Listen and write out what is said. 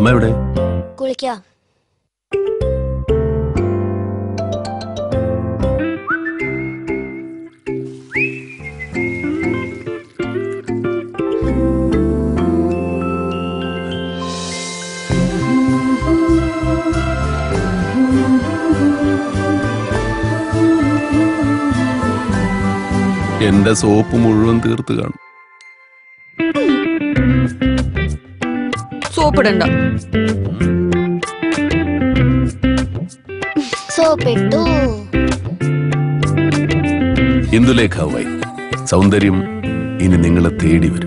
അമ്മ എവിടെ കുളിക്കാ എന്റെ സോപ്പ് മുഴുവൻ തീർത്ത് കാണും സോപ്പിടണ്ട സോപ്പിട്ടു ഇന്ദുലേഖ വൈ സൗന്ദര്യം ഇനി നിങ്ങളെ തേടി വരും